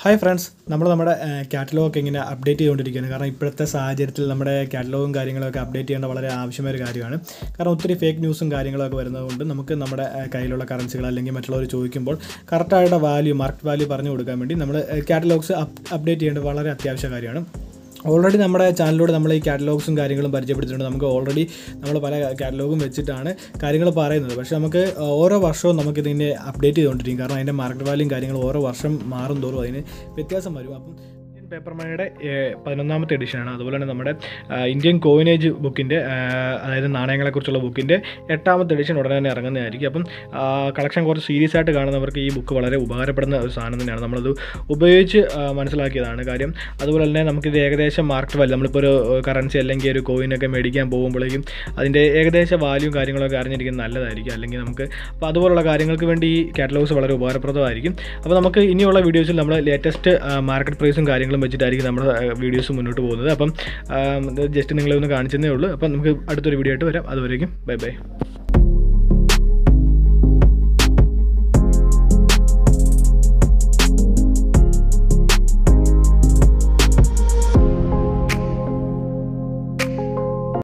hi friends നമ്മൾ നമ്മുടെ catalogue ഇങ്ങനെ അപ്ഡേറ്റ് ചെയ്തുകൊണ്ടിരിക്കുകയാണ് കാരണം ഇപ്പോഴത്തെ സാഹചര്യത്തിൽ നമ്മുടെ കാറ്റലോഗും കാര്യങ്ങളൊക്കെ അപ്ഡേറ്റ് ചെയ്യേണ്ട വളരെ ആവശ്യമായ ഒരു കാര്യമാണ് കാരണം ഒത്തിരി ഫേക്ക് ന്യൂസും കാര്യങ്ങളൊക്കെ വരുന്നതുകൊണ്ട് നമുക്ക് നമ്മുടെ ഏഹ്, കയ്യിലുള്ള കറൻസികൾ അല്ലെങ്കിൽ മറ്റുള്ളവർ ചോദിക്കുമ്പോൾ കറക്റ്റായിട്ട് വാല്യൂ മാർക്കറ്റ് വാല്യൂ പറഞ്ഞു കൊടുക്കാൻ വേണ്ടി നമ്മൾ കാറ്റലോഗ്സ് അപ്ഡേറ്റ് ചെയ്യേണ്ടത് വളരെ അത്യാവശ്യ കാര്യമാണ് ഓൾറെഡി നമ്മുടെ ചാനലിലൂടെ നമ്മൾ ഈ കാറ്റലോഗ്സും കാര്യങ്ങളും പരിചയപ്പെടുത്തിയിട്ടുണ്ട് നമുക്ക് ഓൾറെഡി നമ്മൾ പല കാറ്റലോഗും വെച്ചിട്ടാണ് കാര്യങ്ങൾ പറയുന്നത് പക്ഷേ നമുക്ക് ഓരോ വർഷവും നമുക്ക് ഇതിനെ അപ്ഡേറ്റ് ചെയ്തുകൊണ്ടിരിക്കും കാരണം അതിൻ്റെ മാർക്കറ്റ് വാല്യൂം കാര്യങ്ങളും ഓരോ വർഷം മാറും തോറും അതിന് വ്യത്യാസം വരും അപ്പം ഇന്ത്യൻ പേപ്പർ മണിയുടെ പതിനൊന്നാമത്തെ എഡിഷനാണ് അതുപോലെ തന്നെ നമ്മുടെ ആ, ഇന്ത്യൻ കോയിനേജ് ബുക്കിൻ്റെ അതായത് നാണയങ്ങളെക്കുറിച്ചുള്ള ബുക്കിൻ്റെ എട്ടാമത്തെ എഡിഷൻ ഉടനെ തന്നെ ഇറങ്ങുന്നതായിരിക്കും അപ്പം കളക്ഷൻ കുറച്ച് സീരിയസ് ആയിട്ട് കാണുന്നവർക്ക് ഈ ബുക്ക് വളരെ ഉപകാരപ്പെടുന്ന ഒരു സാധനം തന്നെയാണ് നമ്മളത് ഉപയോഗിച്ച് ആ, മനസ്സിലാക്കിയതാണ് കാര്യം അതുപോലെ തന്നെ നമുക്കിത് ഏകദേശം മാർക്കറ്റ് വാല്യൂ നമ്മളിപ്പോൾ ഒരു കറൻസി അല്ലെങ്കിൽ ഒരു കോയിനൊക്കെ മേടിക്കാൻ പോകുമ്പോഴേക്കും അതിൻ്റെ ഏകദേശ വാല്യൂ കാര്യങ്ങളൊക്കെ അറിഞ്ഞിരിക്കുന്നത് നല്ലതായിരിക്കും അല്ലെങ്കിൽ നമുക്ക് അപ്പോൾ അതുപോലുള്ള കാര്യങ്ങൾക്ക് വേണ്ടി ഈ കാറ്റലോഗ്സ് വളരെ ഉപകാരപ്രദമായിരിക്കും അപ്പോൾ നമുക്ക് ഇനിയുള്ള വീഡിയോസിൽ നമ്മൾ ലേറ്റസ്റ്റ് മാർക്കറ്റ് പ്രൈസും കാര്യങ്ങളും വെച്ചിട്ടായിരിക്കും നമ്മുടെ വീഡിയോസ് മുന്നോട്ട് പോകുന്നത് അപ്പം ജസ്റ്റ് നിങ്ങളെ ഒന്ന് കാണിച്ചതേ ഉള്ളൂ അപ്പം നമുക്ക് അടുത്തൊരു വീഡിയോ ആയിട്ട് വരാം അതുവരേക്കും ബൈ ബൈ